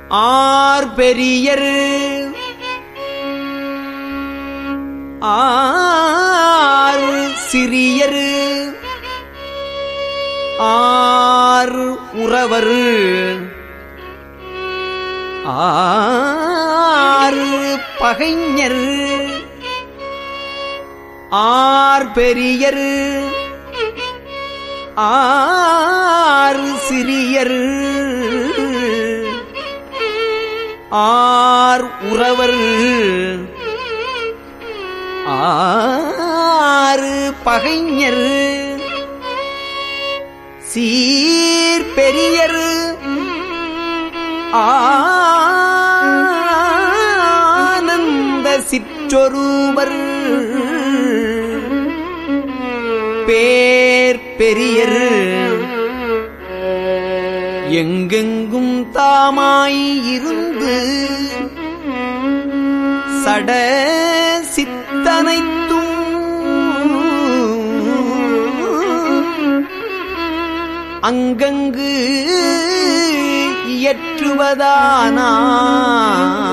R பெரியர் ஆர் சிறியர் ஆர் உறவர் ஆறு பகைஞர் ஆர் பெரியர் ஆறு சிறியர் ஆர் உறவர் ஆறு பகைஞர் சீர் பெரியர் ஆனந்த சிற்றொருவர் பேர் பெரியர் எங்கெங்கும் தாமாய் இருந்து சட சித்தனைத்தும் அங்கங்கு இயற்றுவதானா